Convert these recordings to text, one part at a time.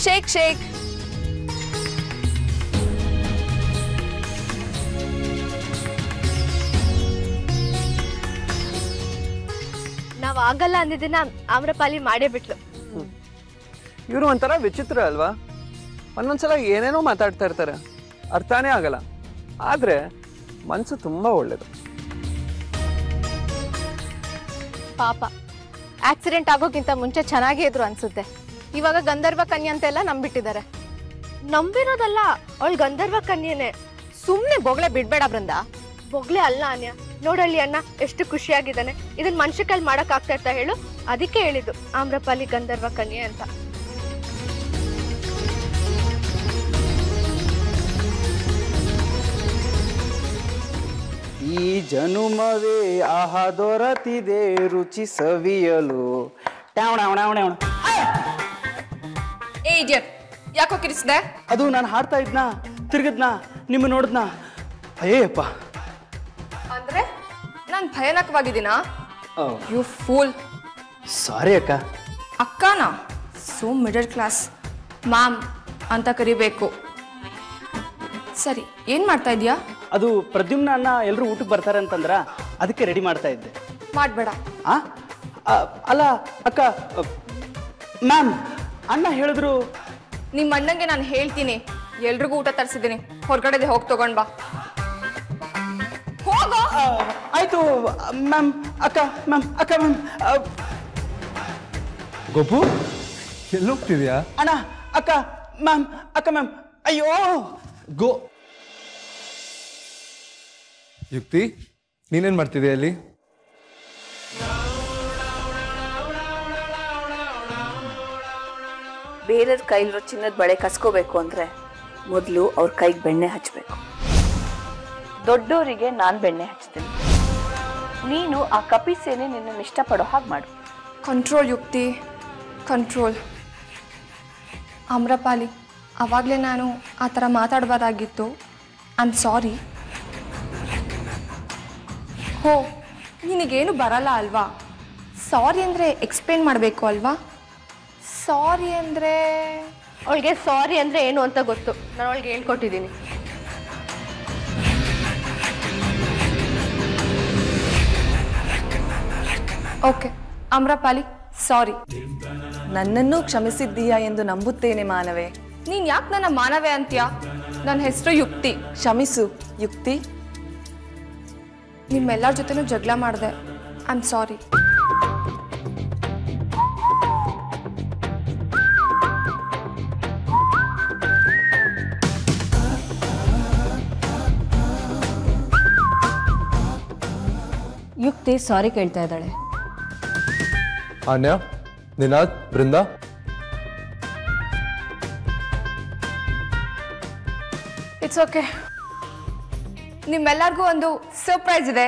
shake shake ನಾವ್ ಆಗಲ್ಲ ಅಂದಿದ್ದನ್ನ ಆಮ್ರಪಾಲಿ ಮಾಡೇ ಬಿಟ್ಲು ಇವರು ಒಂಥರ ವಿಚಿತ್ರ ಅಲ್ವಾ ಒಂದೊಂದ್ಸಲ ಏನೇನೋ ಮಾತಾಡ್ತಾ ಇರ್ತಾರೆ ಅರ್ಥನೇ ಆಗಲ್ಲ ಆದ್ರೆ ಮನ್ಸು ತುಂಬಾ ಒಳ್ಳೇದು ಪಾಪ ಆಕ್ಸಿಡೆಂಟ್ ಆಗೋಕ್ಕಿಂತ ಮುಂಚೆ ಚೆನ್ನಾಗೇ ಇದ್ರು ಅನ್ಸುತ್ತೆ ಇವಾಗ ಗಂಧರ್ವ ಕನ್ಯೆ ಅಂತೆಲ್ಲ ನಂಬಿಟ್ಟಿದ್ದಾರೆ ನಂಬಿರೋದಲ್ಲ ಅವಳು ಗಂಧರ್ವ ಕನ್ಯೆನೆ ಸುಮ್ನೆ ಬೊಗ್ಳೆ ಬಿಡ್ಬೇಡ ಬೃಂದ ಬೊಗ್ಲೆ ಅಲ್ಲ ಅನ್ಯ ನೋಡಳ್ಳಿ ಅಣ್ಣ ಎಷ್ಟು ಖುಷಿಯಾಗಿದ್ದಾನೆ ಇದನ್ ಮನುಷ್ಯ ಕೈಲಿ ಮಾಡಕ್ ಆಗ್ತಾ ಇರ್ತಾ ಹೇಳು ಅದಕ್ಕೆ ಹೇಳಿದ್ದು ಆಮ್ರಪಾಲಿ ಗಂಧರ್ವ ಕನ್ಯೆ ಅಂತ ಈ ಜನುಮವೇ ಆಹ ದೊರತಿದೆ ರುಚಿ ಸವಿಯಲು ಟ್ಯಾವಣ ಅವಣ ಅವಣ ಅವಣ ಏ ಇಡಿಯಟ್ ಯಾಕೋ ಕಿರಿಸ್ದೆ ಅದು ನಾನು ಹಾಡ್ತಾ ಇದ್ನಾ ತಿರ್ಗದ್ನಾ ನಿಮ್ಮ ನೋಡಿದ್ನಾ ಅಯ್ಯಪ್ಪ ಅಂದ್ರೆ ನಾನ್ ಭಯಾನಕವಾಗಿದ್ದೀನಾ ಯು ಫೂಲ್ ಸಾರಿ ಅಕ್ಕ ಅಕ್ಕನಾ ಸೋ ಮಿಡಲ್ ಕ್ಲಾಸ್ ಮ್ಯಾಮ್ ಅಂತ ಕರಿಬೇಕು ಸರಿ ಏನ್ ಮಾಡ್ತಾ ಇದೀಯಾ ಅದು ಪ್ರದ್ಯುಮ್ನ ಅಣ್ಣ ಎಲ್ಲರೂ ಊಟಕ್ಕೆ ಬರ್ತಾರೆ ಅಂತಂದ್ರ ಅದಕ್ಕೆ ರೆಡಿ ಮಾಡ್ತಾ ಇದ್ದೆ ಮಾಡ್ಬೇಡ ಆ ಆ, ಅಲ್ಲ ಅಕ್ಕ ಮ್ಯಾಮ್ ಅಣ್ಣ ಹೇಳಿದ್ರು ನಿಮ್ಮ ಅಣ್ಣಂಗೆ ನಾನು ಹೇಳ್ತೀನಿ ಎಲ್ರಿಗೂ ಊಟ ತರಿಸಿದ್ದೀನಿ ಹೊರಗಡೆ ಹೋಗಿ ತಗೊಂಡ್ ಬಾ ಹೋಗೋ ಆ, ಆಯ್ತು ಮ್ಯಾಮ್ ಅಕ್ಕ ಮ್ಯಾಮ್ ಅಕ್ಕ ಮ್ಯಾಮ್ ಗೋಪು ಎಲ್ಲಿ ಹೋಗ್ತಿದ್ಯಾ ಅಣ್ಣ ಅಕ್ಕ ಮ್ಯಾಮ್ ಅಕ್ಕ ಮ್ಯಾಮ್ ಅಯ್ಯೋ ಗೋ ಯುಕ್ತಿ ನೀನೇನ್ ಮಾಡ್ತಿದ್ಯಾ ಅಲ್ಲಿ ಬೇರೆಯವ್ರ ಕೈಲಿರೋ ಚಿನ್ನದ ಬಳೆ ಕಸ್ಕೋಬೇಕು ಅಂದ್ರೆ ಮೊದಲು ಅವ್ರ ಕೈಗೆ ಬೆಣ್ಣೆ ಹಚ್ಚಬೇಕು ದೊಡ್ಡೋರಿಗೆ ನಾನು ಬೆಣ್ಣೆ ಹಚ್ತೀನಿ ನೀನು ಆ ಕಪಿ ಸೇನೆ ನಿನ್ನನ್ನು ಇಷ್ಟಪಡೋ ಹಾಗೆ ಮಾಡು ಕಂಟ್ರೋಲ್ ಯುಕ್ತಿ ಕಂಟ್ರೋಲ್ ಅಮ್ರಪಾಲಿ ಆವಾಗಲೇ ನಾನು ಆ ಥರ ಮಾತಾಡಬಾರ್ದಾಗಿತ್ತು ಐ ಆಮ್ ಸಾರಿ ಹೋ ನಿನಗೇನು ಬರಲ್ಲ ಅಲ್ವಾ ಸಾರಿ ಅಂದರೆ ಎಕ್ಸ್ಪ್ಲೇನ್ ಮಾಡಬೇಕು ಅಲ್ವಾ ಸಾರಿ ಅಂದರೆ ಅವಳಿಗೆ ಸಾರಿ ಅಂದ್ರೆ ಏನು ಅಂತ ಗೊತ್ತು ನಾನು ಅವಳಿಗೆ ಹೇಳ್ಕೊಟ್ಟಿದ್ದೀನಿ ಓಕೆ ಅಮ್ರಪಾಲಿ ಸಾರಿ ನನ್ನನ್ನು ಕ್ಷಮಿಸಿದ್ದೀಯಾ ಎಂದು ನಂಬುತ್ತೇನೆ ಮಾನವೇ ನೀನು ಯಾಕೆ ನನ್ನ ಮಾನವೇ ಅಂತ್ಯಾ ನನ್ನ ಹೆಸರು ಯುಕ್ತಿ ಕ್ಷಮಿಸು ಯುಕ್ತಿ ನಿಮ್ಮೆಲ್ಲರ ಜೊತೆನೂ ಜಗಳ ಮಾಡಿದೆ ಐ ಆಮ್ ಸಾರಿ ಯುಕ್ತಿ ಸಾರಿ ಕೇಳ್ತಾ ಇದ್ದಾಳೆ ಆನ್ಯ ನಿನಾದ್ ಬೃಂದ ಇಟ್ಸ್ ಓಕೆ ನಿಮ್ಮೆಲ್ಲರಿಗೂ ಒಂದು ಸರ್ಪ್ರೈಸ್ ಇದೆ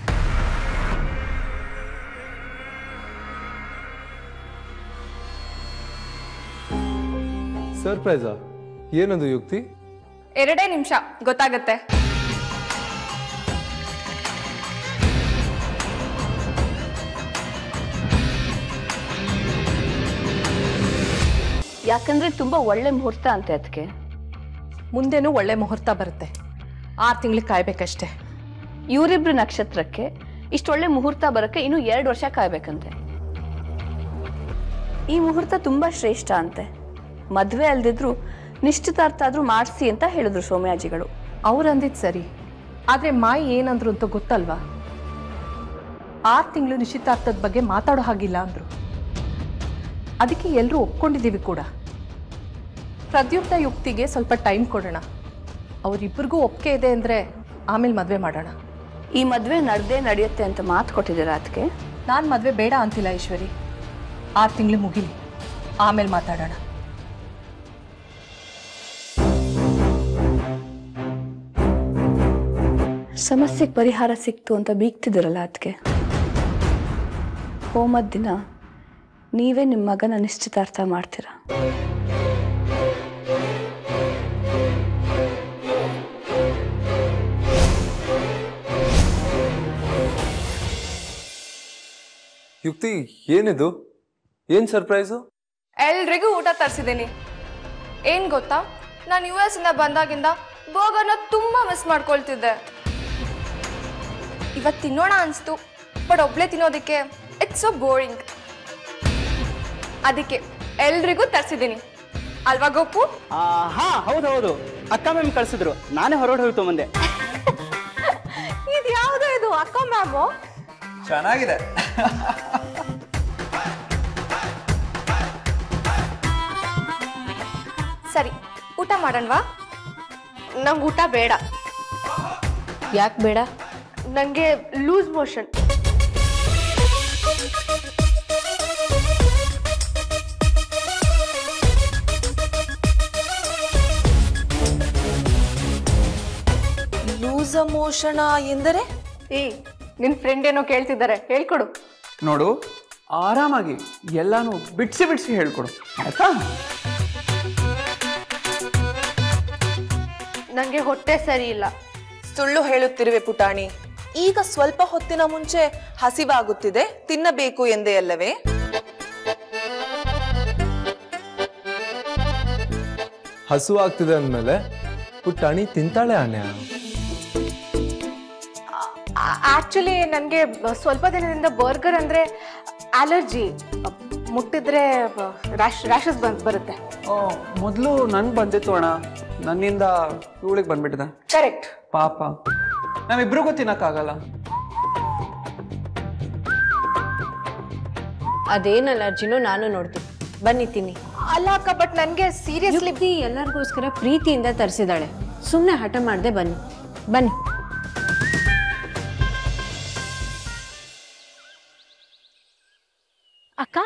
ಸರ್ಪ್ರೈಸಾ ಏನದು ಯುಕ್ತಿ ಎರಡೇ ನಿಮಿಷ ಗೊತ್ತಾಗತ್ತೆ ಯಾಕಂದ್ರೆ ತುಂಬಾ ಒಳ್ಳೆ ಮುಹೂರ್ತ ಅಂತೆ ಅದಕ್ಕೆ ಮುಂದೆನೂ ಒಳ್ಳೆ ಮುಹೂರ್ತ ಬರುತ್ತೆ ಆರು ತಿಂಗಳಿಗೆ ಕಾಯ್ಬೇಕಷ್ಟೇ ಇವರಿಬ್ರು ನಕ್ಷತ್ರಕ್ಕೆ ಇಷ್ಟೊಳ್ಳೆ ಮುಹೂರ್ತ ಬರೋಕ್ಕೆ ಇನ್ನು ಎರಡು ವರ್ಷ ಕಾಯ್ಬೇಕಂತೆ ಈ ಮುಹೂರ್ತ ತುಂಬಾ ಶ್ರೇಷ್ಠ ಅಂತೆ ಮದ್ವೆ ಅಲ್ದಿದ್ರು ನಿಶ್ಚಿತಾರ್ಥ ಆದ್ರೂ ಮಾಡಿಸಿ ಅಂತ ಹೇಳಿದ್ರು ಸೋಮ್ಯಾಜಿಗಳು ಅವ್ರು ಅಂದಿದ್ದು ಸರಿ ಆದರೆ ಮಾಯಿ ಏನಂದ್ರು ಅಂತ ಗೊತ್ತಲ್ವಾ ಆರು ತಿಂಗಳು ನಿಶ್ಚಿತಾರ್ಥದ ಬಗ್ಗೆ ಮಾತಾಡೋ ಹಾಗಿಲ್ಲ ಅಂದರು ಅದಕ್ಕೆ ಎಲ್ಲರೂ ಒಪ್ಕೊಂಡಿದ್ದೀವಿ ಕೂಡ ಪ್ರದ್ಯುಕ್ತ ಯುಕ್ತಿಗೆ ಸ್ವಲ್ಪ ಟೈಮ್ ಕೊಡೋಣ ಅವರಿಬ್ಬರಿಗೂ ಒಪ್ಪಿಗೆ ಇದೆ ಅಂದರೆ ಆಮೇಲೆ ಮದುವೆ ಮಾಡೋಣ ಈ ಮದ್ವೆ ನಡೆದೇ ನಡೆಯುತ್ತೆ ಅಂತ ಮಾತು ಕೊಟ್ಟಿದ್ದೀರಾ ಅದಕ್ಕೆ ನಾನು ಮದುವೆ ಬೇಡ ಅಂತಿಲ್ಲ ಈಶ್ವರಿ ಆರು ತಿಂಗಳು ಮುಗಿಲಿ ಆಮೇಲೆ ಮಾತಾಡೋಣ ಸಮಸ್ಯೆಗೆ ಪರಿಹಾರ ಸಿಕ್ತು ಅಂತ ಬೀಗ್ತಿದ್ದೀರಲ್ಲ ಅದಕ್ಕೆ ಹೋಮದ ದಿನ ನೀವೇ ನಿಮ್ಮ ಮಗನ ನಿಶ್ಚಿತಾರ್ಥ ಮಾಡ್ತೀರಾ ಯುಕ್ತಿ ಏನಿದು ಏನ್ ಸರ್ಪ್ರೈಸು ಎಲ್ರಿಗೂ ಊಟ ತರಿಸಿದ್ದೀನಿ ಏನು ಗೊತ್ತಾ ನಾನು ಯು ಎಸ್ ಇಂದ ಬಂದಾಗಿಂದ ಬರ್ಗರ್ನ ತುಂಬ ಮಿಸ್ ಮಾಡ್ಕೊಳ್ತಿದ್ದೆ ಇವತ್ತು ತಿನ್ನೋಣ ಅನಿಸ್ತು ಬಟ್ ಒಬ್ಳೆ ತಿನ್ನೋದಕ್ಕೆ ಇಟ್ಸ್ ಸೊ ಬೋರಿಂಗ್ ಅದಕ್ಕೆ ಎಲ್ರಿಗೂ ತರಿಸಿದ್ದೀನಿ ಅಲ್ವಾ ಗೋಪು ಆ, ಹಾ ಹೌದು ಹೌದು ಅಕ್ಕ ಮ್ಯಾಮ್ ಕಳ್ಸಿದ್ರು ನಾನೇ ಹೊರಗಡೆ ಹೋಗಿ ತೊಗೊಂಬಂದೆ ಇದು ಯಾವುದು ಇದು ಅಕ್ಕ ಮ್ಯಾಮು ಚೆನ್ನಾಗಿದೆ ಸರಿ ಊಟ ಮಾಡೋಣವಾ ನಂಗೆ ಊಟ ಬೇಡ ಯಾಕೆ ಬೇಡ ನನಗೆ ಲೂಸ್ ಮೋಷನ್ ಲೂಸ ಮೋಷಣ ಎಂದರೆ ಏ ನಿನ್ ಫ್ರೆಂಡ್ ಏನೋ ಕೇಳ್ತಿದ್ದಾರೆ ಹೇಳ್ಕೊಡು ನೋಡು ಆರಾಮಾಗಿ ಎಲ್ಲಾನು ಬಿಡ್ಸಿ ಬಿಡ್ಸಿ ಹೇಳ್ಕೊಡು ಆಯ್ತಾ ನನಗೆ ಹೊಟ್ಟೆ ಸರಿ ಇಲ್ಲ ಸುಳ್ಳು ಹೇಳುತ್ತಿರುವೆ ಪುಟಾಣಿ ಈಗ ಸ್ವಲ್ಪ ಹೊತ್ತಿನ ಮುಂಚೆ ಹಸಿವಾಗುತ್ತಿದೆ ತಿನ್ನಬೇಕು ಎಂದೇ ಅಲ್ಲವೇ ಹಸು ಆಗ್ತಿದೆ ಅಂದಮೇಲೆ ಪುಟ್ಟಾಣಿ ತಿಂತಾಳೆ ಅಣ್ಣ ಆಕ್ಚುಲಿ ನನಗೆ ಸ್ವಲ್ಪ ದಿನದಿಂದ ಬರ್ಗರ್ ಅಂದ್ರೆ ಅಲರ್ಜಿ ಮುಟ್ಟಿದ್ರೆ ರ್ಯಾಶ್ ರ್ಯಾಷಸ್ ಬಂದ್ ಬರುತ್ತೆ ಮೊದಲು ನನ್ಗೆ ಬಂದಿತ್ತು ಅಣ್ಣ ನನ್ನಿಂದ ಇವಳಿಗೆ ಬಂದ್ಬಿಟ್ಟಿದೆ ಕರೆಕ್ಟ್ ಪಾಪ ನಾವಿಬ್ರಿಗೂ ತಿನ್ನಕ್ಕಾಗಲ್ಲ ಅದೇನು ಅಲರ್ಜಿನೋ ನಾನು ನೋಡ್ತೀನಿ ಬನ್ನಿ ತಿನ್ನಿ ಅಲ್ಲ ಅಕ್ಕ ಬಟ್ ನನಗೆ ಸೀರಿಯಸ್ಲಿ ಯುಕ್ತಿ ಎಲ್ಲರಿಗೋಸ್ಕರ ಪ್ರೀತಿಯಿಂದ ತರಿಸಿದಾಳೆ ಸುಮ್ಮನೆ ಹಠ ಮಾಡದೆ ಬನ್ನಿ ಬನ್ನಿ ಅಕ್ಕ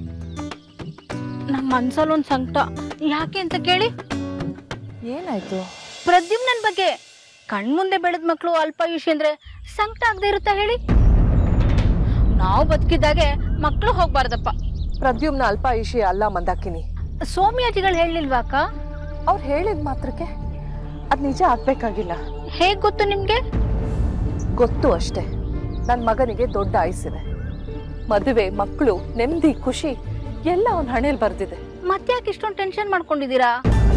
ನಮ್ಮ ಮನ್ಸಲ್ಲೊಂದು ಸಂಕಟ ಯಾಕೆ ಅಂತ ಕೇಳಿ ಏನಾಯ್ತು ಪ್ರದ್ಯುಮ್ನನ್ ಬಗ್ಗೆ ಕಣ್ಮುಂದೆ ಬೆಳೆದ ಮಕ್ಕಳು ಅಲ್ಪಾಯುಷಿ ಅಂದ್ರೆ ಸಂಕಟ ಆಗದೆ ಇರುತ್ತಾ ಹೇಳಿ ನಾವು ಬದುಕಿದ್ದಾಗೆ ಮಕ್ಕಳು ಹೋಗ್ಬಾರ್ದಪ್ಪ ಪ್ರದ್ಯುಮ್ನ ಅಲ್ಪಾಯುಷಿ ಅಲ್ಲ ಮಂದಾಕಿನಿ ಸೋಮಿಯಾಜಿಗಳು ಹೇಳಿಲ್ವಾ ಅಕ್ಕ ಅವ್ರು ಹೇಳಿದ ಮಾತ್ರಕ್ಕೆ ಅದು ನಿಜ ಆಗ್ಬೇಕಾಗಿಲ್ಲ ಹೇಗ್ ಗೊತ್ತು ನಿಮ್ಗೆ ಗೊತ್ತು ಅಷ್ಟೇ ನನ್ನ ಮಗನಿಗೆ ದೊಡ್ಡ ಆಯುಸ್ಸಿದೆ ಮದುವೆ ಮಕ್ಕಳು ನೆಮ್ಮದಿ ಖುಷಿ ಎಲ್ಲ ಅವನ ಹಣೆಯಲ್ಲಿ ಬರ್ದಿದೆ ಮತ್ತ್ಯಾಕೆ ಇಷ್ಟೊಂದು ಟೆನ್ಷನ್ ಮಾಡ್ಕೊಂಡಿದ್ದೀರಾ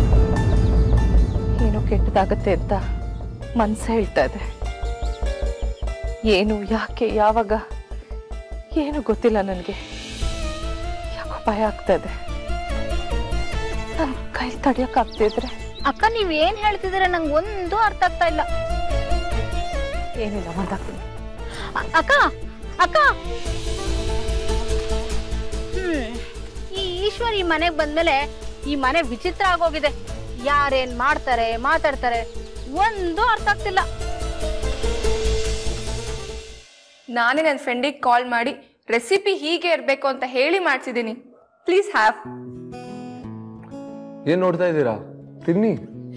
ಏನೋ ಕೆಟ್ಟದಾಗತ್ತೆ ಅಂತ ಮನ್ಸು ಹೇಳ್ತಾ ಇದೆ ಏನು ಯಾಕೆ ಯಾವಾಗ ಏನು ಗೊತ್ತಿಲ್ಲ ನನಗೆ ಯಾಕೋ ಭಯ ಆಗ್ತಾ ಇದೆ ನನ್ನ ಕೈ ತಡಿಯಕ್ಕಾಗ್ತಿದ್ರೆ ಅಕ್ಕ ನೀವ್ ಏನ್ ಹೇಳ್ತಿದ್ದೀರಾ ನಂಗೆ ಒಂದು ಅರ್ಥ ಆಗ್ತಾ ಇಲ್ಲ ಏನಿಲ್ಲ ಮಂದಾಕಿನಿ ಅ- ಅಕ್ಕ ಅಕ್ಕ ಹ್ಮ್ ಈ ಈಶ್ವರ್ ಈ ಮನೆಗೆ ಬಂದ್ಮೇಲೆ ಈ ಮನೆ ವಿಚಿತ್ರ ಆಗೋಗಿದೆ ಯಾರೇನ್ ಮಾಡ್ತಾರೆ ಮಾತಾಡ್ತಾರೆ ಒಂದು ಅರ್ಥ ಆಗ್ತಿಲ್ಲ ನಾನೇ ನನ್ನ ಫ್ರೆಂಡಿಗೆ ಕಾಲ್ ಮಾಡಿ ರೆಸಿಪಿ ಹೀಗೆ ಇರಬೇಕು ಅಂತ ಹೇಳಿ ಮಾಡಿಸಿದ್ದೀನಿ ಪ್ಲೀಸ್ ಹ್ಯಾವ್ ಏನ್ ನೋಡ್ತಾ ಇದ್ದೀರಾ ತಿನ್ನಿ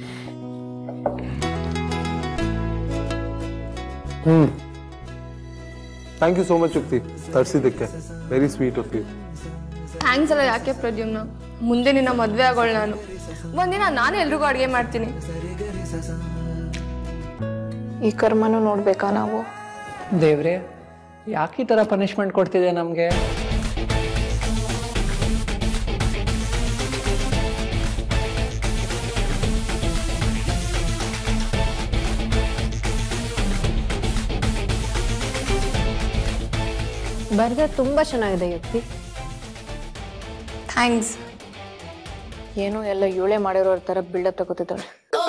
hmm thank you so much Yukti ತರಿಸಿದ್ದಕ್ಕೆ very sweet of you thanks ಅಲ್ಲ ಯಾಕೆ ಪ್ರದ್ಯುಮ್ನ ಮುಂದೆ ನಿನ್ನ ಮದುವೆ ಆಗೋಳು ನಾನು ಒಂದಿನ ನಾನು ಎಲ್ರಿಗೂ ಅಡುಗೆ ಮಾಡ್ತೀನಿ ಈ ಕರ್ಮನೂ ನೋಡ್ಬೇಕಾ ನಾವು ದೇವ್ರೆ ಯಾಕೆ ಈ ಥರ ಪನಿಷ್ಮೆಂಟ್ ಕೊಡ್ತಿದೆ ನಮಗೆ ಬರ್ಗರ್ ತುಂಬಾ ಚೆನ್ನಾಗಿದೆ ಯುಕ್ತಿ ಥ್ಯಾಂಕ್ಸ್ ಏನೋ ಎಲ್ಲ ಇವಳೆ ಮಾಡಿರೋರ್ ತರ ಬಿಲ್ಡಪ್ ತಗೋತಿದ್ದಾಳೆ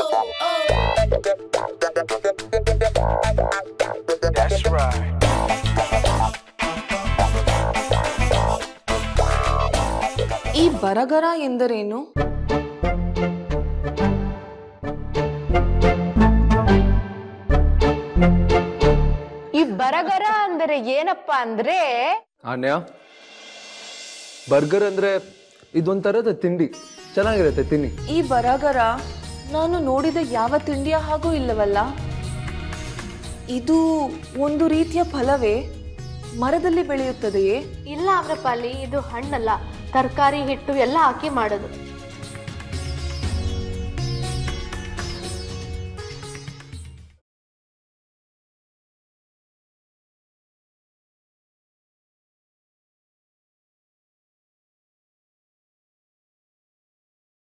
ಈ ಬರಗರ ಎಂದರೇನು ಈ ಬರಗರ ಅಂದರೆ ಏನಪ್ಪಾ ಅಂದ್ರೆ ಆನ್ಯ ಬರ್ಗರ್ ಅಂದ್ರೆ ಇದೊಂಥರದ ತಿಂಡಿ ಚೆನ್ನಾಗಿರುತ್ತೆ ತಿನ್ನಿ ಈ ಬರಗರ ನಾನು ನೋಡಿದ ಯಾವ ತಿಂಡಿಯ ಹಾಗೂ ಇಲ್ಲವಲ್ಲ ಇದು ಒಂದು ರೀತಿಯ ಫಲವೇ ಮರದಲ್ಲಿ ಬೆಳೆಯುತ್ತದೆಯೇ ಇಲ್ಲ ಅಮ್ರಪಾಲಿ ಇದು ಹಣ್ಣಲ್ಲ ತರಕಾರಿ ಹಿಟ್ಟು ಎಲ್ಲ ಹಾಕಿ ಮಾಡೋದು